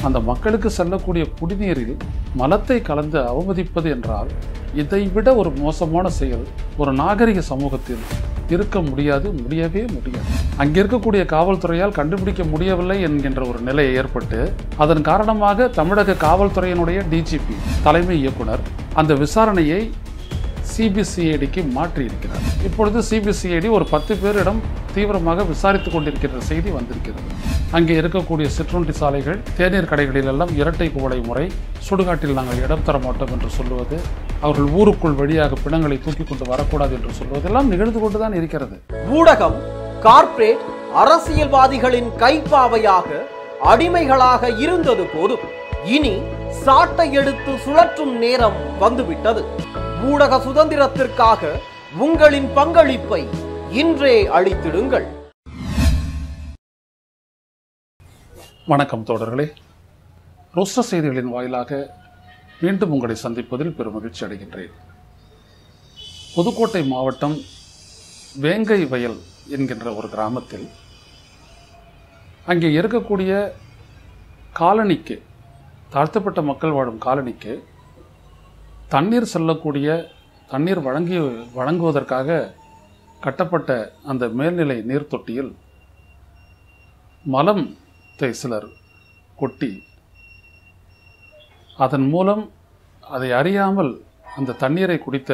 அந்த மக்களுக்கு செல்லக்கூடிய குடிநீரில் மலத்தை கலந்து அவமதிப்பது என்றால் இதைவிட ஒரு மோசமான செயல் ஒரு நாகரிக சமூகத்தில் இருக்க முடியாது முடியவே முடியாது அங்கே இருக்கக்கூடிய காவல்துறையால் கண்டுபிடிக்க முடியவில்லை என்கின்ற ஒரு நிலை ஏற்பட்டு அதன் காரணமாக தமிழக காவல்துறையினுடைய டிஜிபி தலைமை இயக்குனர் அந்த விசாரணையை சிபிசிஐடிக்கு மாற்றி இருக்கிறார் இப்பொழுது சிபிசிஐடி ஒரு பத்து பேரிடம் தீவிரமாக விசாரித்துக் கொண்டிருக்கிற செய்தி வந்திருக்கிறது அங்கே இருக்கக்கூடிய சிற்றுண்டி சாலைகள் தேநீர் கடைகளில் எல்லாம் இரட்டை குவளை முறை சுடுகாட்டில் நாங்கள் இடம் தர மாட்டோம் என்று சொல்லுவது அவர்கள் ஊருக்குள் வழியாக பிணங்களை தூக்கி கொண்டு வரக்கூடாது என்று சொல்வதெல்லாம் நிகழ்ந்து கொண்டுதான் இருக்கிறது ஊடகம் கார்ப்பரேட் அரசியல்வாதிகளின் கைப்பாவையாக அடிமைகளாக இருந்தது போதும் இனி சாட்டை எடுத்து சுழற்றும் நேரம் வந்துவிட்டது ஊடக சுதந்திரத்திற்காக உங்களின் பங்களிப்பை இன்றே அளித்திடுங்கள் வணக்கம் தோழர்களே ருஷ்ட செய்திகளின் வாயிலாக மீண்டும் உங்களை சந்திப்பதில் பெருமகிழ்ச்சி அடைகின்றேன் புதுக்கோட்டை மாவட்டம் வேங்கை வயல் என்கின்ற ஒரு கிராமத்தில் அங்கே இருக்கக்கூடிய காலனிக்கு தாழ்த்தப்பட்ட மக்கள் வாழும் காலனிக்கு தண்ணீர் செல்லக்கூடிய தண்ணீர் வழங்கி வழங்குவதற்காக கட்டப்பட்ட அந்த மேல்நிலை நீர் தொட்டியில் மலம் தை சிலர் கொட்டி அதன் மூலம் அதை அறியாமல் அந்த தண்ணீரை குடித்த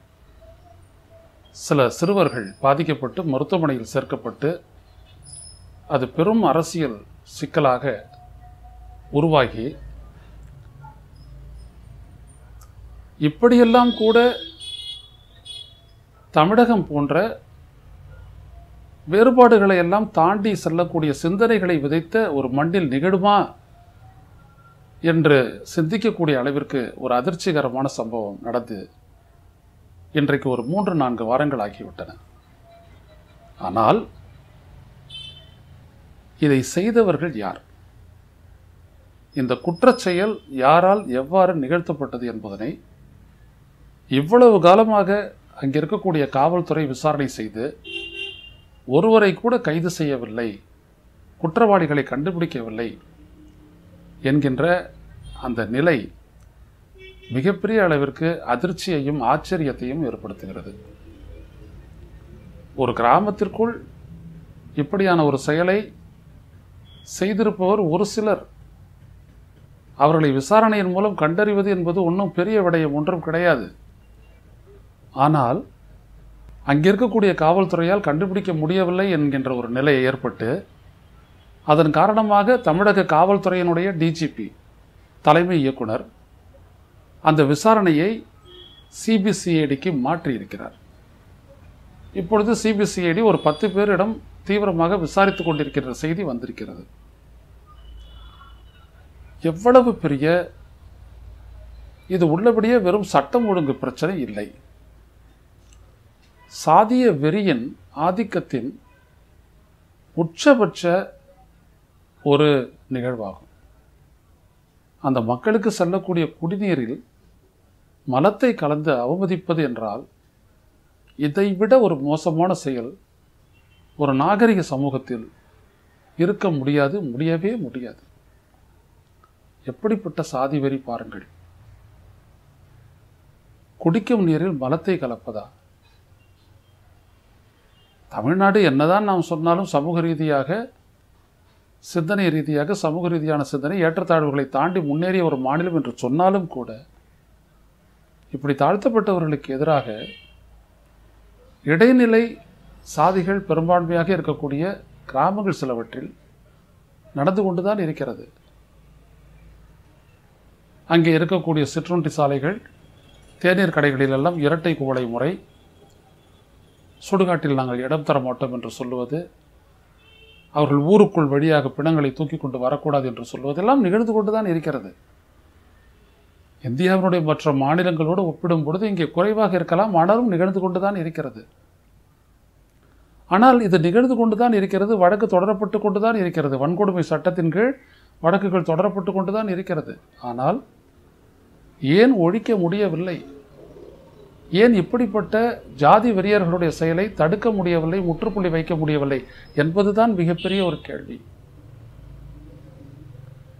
சில சிறுவர்கள் பாதிக்கப்பட்டு மருத்துவமனையில் சேர்க்கப்பட்டு அது பெரும் அரசியல் சிக்கலாக உருவாகி இப்படியெல்லாம் கூட தமிழகம் போன்ற வேறுபாடுகளை எல்லாம் தாண்டி செல்லக்கூடிய சிந்தனைகளை விதைத்த ஒரு மண்ணில் நிகழுமா என்று சிந்திக்கக்கூடிய அளவிற்கு ஒரு அதிர்ச்சிகரமான சம்பவம் நடந்து இன்றைக்கு ஒரு மூன்று நான்கு வாரங்கள் ஆகிவிட்டன ஆனால் இதை செய்தவர்கள் யார் இந்த குற்றச் செயல் யாரால் எவ்வாறு நிகழ்த்தப்பட்டது என்பதனை இவ்வளவு காலமாக அங்கே இருக்கக்கூடிய காவல்துறை விசாரணை செய்து ஒருவரை கூட கைது செய்யவில்லை குற்றவாளிகளை கண்டுபிடிக்கவில்லை என்கின்ற அந்த நிலை மிகப்பெரிய அளவிற்கு அதிர்ச்சியையும் ஆச்சரியத்தையும் ஏற்படுத்துகிறது ஒரு கிராமத்திற்குள் இப்படியான ஒரு செயலை செய்திருப்பவர் ஒரு சிலர் அவர்களை விசாரணையின் மூலம் கண்டறிவது என்பது ஒன்றும் பெரிய விடயம் ஒன்றும் கிடையாது ஆனால் அங்கே இருக்கக்கூடிய காவல்துறையால் கண்டுபிடிக்க முடியவில்லை என்கின்ற ஒரு நிலை ஏற்பட்டு அதன் காரணமாக தமிழக காவல்துறையினுடைய டிஜிபி தலைமை இயக்குனர் அந்த விசாரணையை சிபிசிஐடிக்கு மாற்றி இருக்கிறார் இப்பொழுது சிபிசிஐடி ஒரு பத்து பேரிடம் தீவிரமாக விசாரித்துக் கொண்டிருக்கிற செய்தி வந்திருக்கிறது எவ்வளவு பெரிய இது உள்ளபடியே வெறும் சட்டம் ஒழுங்கு பிரச்சனை இல்லை சாதிய வெறியின் ஆதிக்கத்தின் உச்சபட்ச ஒரு நிகழ்வாகும் அந்த மக்களுக்கு செல்லக்கூடிய குடிநீரில் மலத்தை கலந்து அவமதிப்பது என்றால் இதைவிட ஒரு மோசமான செயல் ஒரு நாகரிக சமூகத்தில் இருக்க முடியாது முடியவே முடியாது எப்படிப்பட்ட சாதி வெறி பாருங்கள் குடிக்கும் நீரில் மலத்தை கலப்பதா தமிழ்நாடு என்னதான் நாம் சொன்னாலும் சமூக ரீதியாக சிந்தனை ரீதியாக சமூக ரீதியான சிந்தனை ஏற்றத்தாழ்வுகளை தாண்டி முன்னேறிய ஒரு மாநிலம் என்று சொன்னாலும் கூட இப்படி தாழ்த்தப்பட்டவர்களுக்கு எதிராக இடைநிலை சாதிகள் பெரும்பான்மையாக இருக்கக்கூடிய கிராமங்கள் சிலவற்றில் நடந்து கொண்டுதான் இருக்கிறது அங்கே இருக்கக்கூடிய சிற்றுண்டி சாலைகள் தேநீர் கடைகளில் எல்லாம் இரட்டை குவளை முறை சுடுகாட்டில் நாங்கள் இடம் தர மாட்டோம் என்று சொல்லுவது அவர்கள் ஊருக்குள் வழியாக பிணங்களை தூக்கி கொண்டு வரக்கூடாது என்று சொல்வதெல்லாம் நிகழ்ந்து கொண்டுதான் இருக்கிறது இந்தியாவினுடைய மற்ற மாநிலங்களோடு ஒப்பிடும் பொழுது இங்கே குறைவாக இருக்கலாம் ஆனாலும் நிகழ்ந்து கொண்டுதான் இருக்கிறது ஆனால் இது நிகழ்ந்து கொண்டுதான் இருக்கிறது வழக்கு தொடரப்பட்டு கொண்டுதான் இருக்கிறது வன்கொடுமை சட்டத்தின் கீழ் வழக்குகள் தொடரப்பட்டு கொண்டுதான் இருக்கிறது ஆனால் ஏன் ஒழிக்க முடியவில்லை ஏன் இப்படிப்பட்ட ஜாதி வெறியர்களுடைய செயலை தடுக்க முடியவில்லை முற்றுப்புள்ளி வைக்க முடியவில்லை என்பதுதான் மிகப்பெரிய ஒரு கேள்வி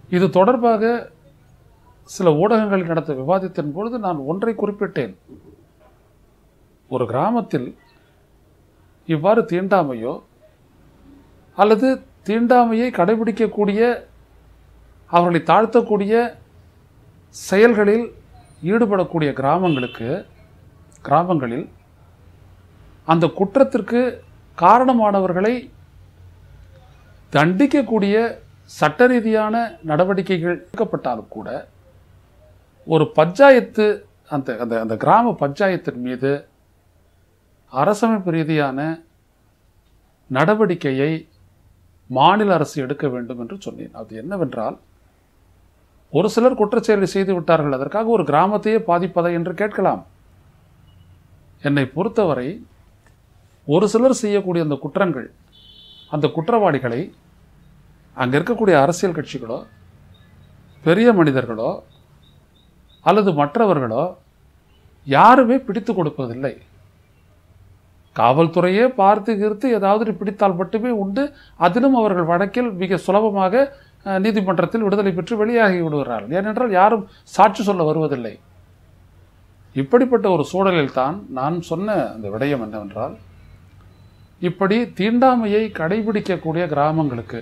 இது தொடர்பாக சில ஊடகங்கள் நடத்த விவாதித்தின் பொழுது நான் ஒன்றை குறிப்பிட்டேன் ஒரு கிராமத்தில் இவ்வாறு தீண்டாமையோ அல்லது தீண்டாமையை கடைபிடிக்கக்கூடிய அவர்களை தாழ்த்தக்கூடிய செயல்களில் ஈடுபடக்கூடிய கிராமங்களுக்கு கிராமங்களில் அந்த குற்றத்திற்கு காரணமானவர்களை தண்டிக்கக்கூடிய சட்ட ரீதியான நடவடிக்கைகள் எடுக்கப்பட்டாலும் கூட ஒரு பஞ்சாயத்து அந்த அந்த அந்த கிராம பஞ்சாயத்தின் மீது அரசமைப்பு ரீதியான நடவடிக்கையை மாநில அரசு எடுக்க வேண்டும் என்று சொன்னேன் அது என்னவென்றால் ஒரு சிலர் குற்றச்செயலை செய்து விட்டார்கள் அதற்காக ஒரு கிராமத்தையே பாதிப்பதா என்று கேட்கலாம் என்னை பொறுத்தவரை ஒரு சிலர் செய்யக்கூடிய அந்த குற்றங்கள் அந்த குற்றவாளிகளை அங்கே இருக்கக்கூடிய அரசியல் கட்சிகளோ பெரிய மனிதர்களோ அல்லது மற்றவர்களோ யாருமே பிடித்து கொடுப்பதில்லை காவல்துறையே பார்த்து கிறுத்து ஏதாவது பிடித்தால் மட்டுமே உண்டு அதிலும் அவர்கள் வழக்கில் மிக சுலபமாக அஹ், நீதிமன்றத்தில் விடுதலை பெற்று வெளியாகி விடுகிறார்கள் ஏனென்றால் யாரும் சாட்சி சொல்ல வருவதில்லை இப்படிப்பட்ட ஒரு சூழலில் தான் நான் சொன்ன அந்த விடயம் என்னவென்றால் இப்படி தீண்டாமையை கடைபிடிக்கக்கூடிய கிராமங்களுக்கு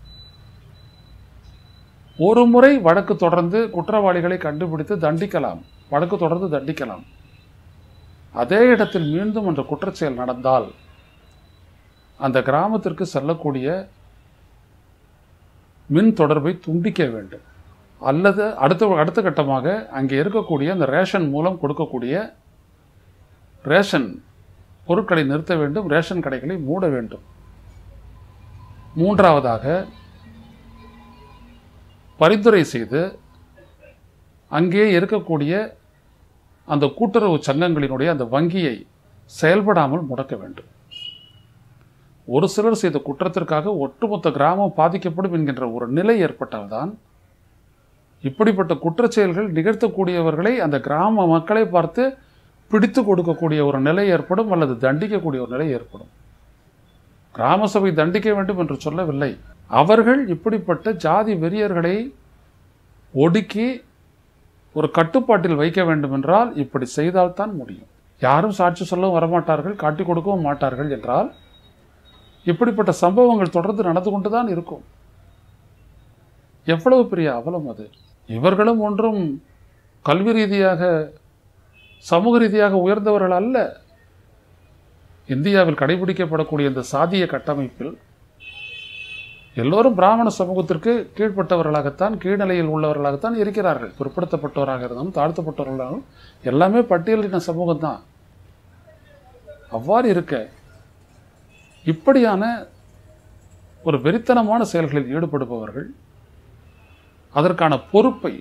ஒரு முறை வழக்கு தொடர்ந்து குற்றவாளிகளை கண்டுபிடித்து தண்டிக்கலாம் வழக்கு தொடர்ந்து தண்டிக்கலாம் அதே இடத்தில் மீண்டும் அந்த குற்றச்செயல் நடந்தால் அந்த கிராமத்திற்கு செல்லக்கூடிய மின் தொடர்பை துண்டிக்க வேண்டும் அல்லது அடுத்த அடுத்த கட்டமாக அங்கே இருக்கக்கூடிய அந்த ரேஷன் மூலம் கொடுக்கக்கூடிய ரேஷன் பொருட்களை நிறுத்த வேண்டும் ரேஷன் கடைகளை மூட வேண்டும் மூன்றாவதாக பரிந்துரை செய்து அங்கே இருக்கக்கூடிய அந்த கூட்டுறவு சங்கங்களினுடைய அந்த வங்கியை செயல்படாமல் முடக்க வேண்டும் ஒரு சிலர் செய்த குற்றத்திற்காக ஒட்டுமொத்த கிராமம் பாதிக்கப்படும் என்கின்ற ஒரு நிலை ஏற்பட்டால்தான் இப்படிப்பட்ட குற்றச்செயல்கள் நிகழ்த்தக்கூடியவர்களை அந்த கிராம மக்களை பார்த்து பிடித்து கொடுக்கக்கூடிய ஒரு நிலை ஏற்படும் அல்லது தண்டிக்கக்கூடிய ஒரு நிலை ஏற்படும் கிராம சபை தண்டிக்க வேண்டும் என்று சொல்லவில்லை அவர்கள் இப்படிப்பட்ட ஜாதி வெறியர்களை ஒடுக்கி ஒரு கட்டுப்பாட்டில் வைக்க வேண்டும் என்றால் இப்படி செய்தால்தான் முடியும் யாரும் சாட்சி சொல்லவும் வரமாட்டார்கள் காட்டிக் கொடுக்கவும் மாட்டார்கள் என்றால் இப்படிப்பட்ட சம்பவங்கள் தொடர்ந்து நடந்து கொண்டுதான் இருக்கும் எவ்வளவு பெரிய அவலம் அது இவர்களும் ஒன்றும் கல்வி ரீதியாக சமூக ரீதியாக உயர்ந்தவர்கள் அல்ல இந்தியாவில் கடைபிடிக்கப்படக்கூடிய இந்த சாதிய கட்டமைப்பில் எல்லோரும் பிராமண சமூகத்திற்கு கீழ்ப்பட்டவர்களாகத்தான் கீழ்நிலையில் உள்ளவர்களாகத்தான் இருக்கிறார்கள் பிற்படுத்தப்பட்டவராக இருந்தாலும் தாழ்த்தப்பட்டவர்களாகவும் எல்லாமே பட்டியலின சமூகம் தான் அவ்வாறு இருக்க இப்படியான ஒரு வெறித்தனமான செயல்களில் ஈடுபடுபவர்கள் அதற்கான பொறுப்பை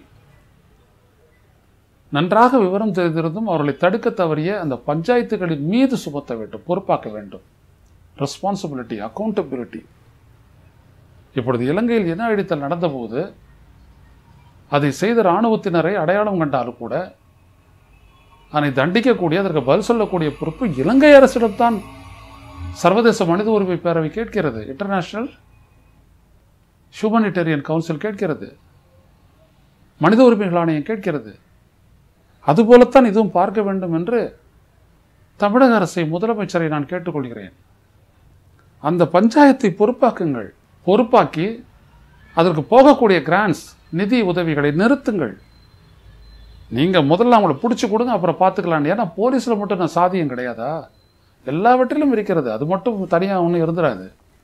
நன்றாக விவரம் தெரிந்திருந்தும் அவர்களை தடுக்க தவறிய அந்த பஞ்சாயத்துகளின் மீது சுமத்த வேண்டும் பொறுப்பாக்க வேண்டும் ரெஸ்பான்சிபிலிட்டி அக்கௌண்டபிலிட்டி இப்பொழுது இலங்கையில் இன அழித்தல் நடந்தபோது அதை செய்த இராணுவத்தினரை அடையாளம் கண்டாலும் கூட அதனை தண்டிக்கக்கூடிய அதற்கு பதில் சொல்லக்கூடிய பொறுப்பு இலங்கை அரசிடம்தான் சர்வதேச மனித உரிமை பேரவை கேட்கிறது இன்டர்நேஷனல் ஹியூமனிடேரியன் கவுன்சில் கேட்கிறது மனித உரிமைகள் ஆணையம் கேட்கிறது அதுபோலத்தான் இதுவும் பார்க்க வேண்டும் என்று தமிழக அரசை முதலமைச்சரை நான் கேட்டுக்கொள்கிறேன் அந்த பஞ்சாயத்தை பொறுப்பாக்குங்கள் பொறுப்பாக்கி அதற்கு போகக்கூடிய கிராண்ட்ஸ் நிதி உதவிகளை நிறுத்துங்கள் நீங்கள் முதல்ல அவங்கள பிடிச்சி கொடுங்க அப்புறம் பார்த்துக்கலாம் ஏன்னா போலீஸில் மட்டும் நான் சாதியம் கிடையாதா எல்லாவற்றிலும் இருக்கிறது அது மட்டும் தனியாக ஒன்றும் இருந்துராது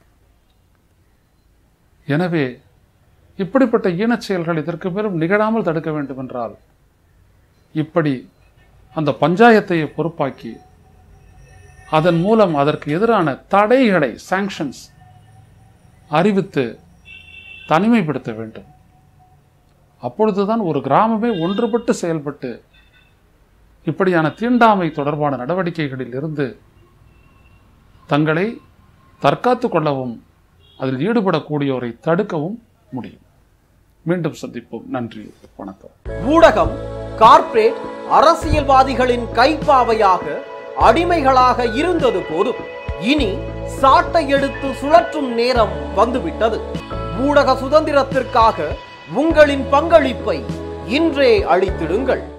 எனவே இப்படிப்பட்ட ஈனச் செயல்கள் இதற்கு மேலும் நிகழாமல் தடுக்க வேண்டும் என்றால் இப்படி அந்த பஞ்சாயத்தை பொறுப்பாக்கி அதன் மூலம் அதற்கு எதிரான தடைகளை சாங்ஷன்ஸ் அறிவித்து தனிமைப்படுத்த வேண்டும் அப்பொழுதுதான் ஒரு கிராமமே ஒன்றுபட்டு செயல்பட்டு இப்படியான தீண்டாமை தொடர்பான நடவடிக்கைகளில் இருந்து தங்களை தற்காத்து கொள்ளவும் அதில் ஈடுபடக்கூடியோரை தடுக்கவும் முடியும் மீண்டும் சந்திப்போம் நன்றி வணக்கம் ஊடகம் கார்ப்பரேட் அரசியல்வாதிகளின் கைப்பாவையாக அடிமைகளாக இருந்தது போதும் இனி சாட்டை எடுத்து சுழற்றும் நேரம் வந்துவிட்டது ஊடக சுதந்திரத்திற்காக உங்களின் பங்களிப்பை இன்றே அளித்திடுங்கள்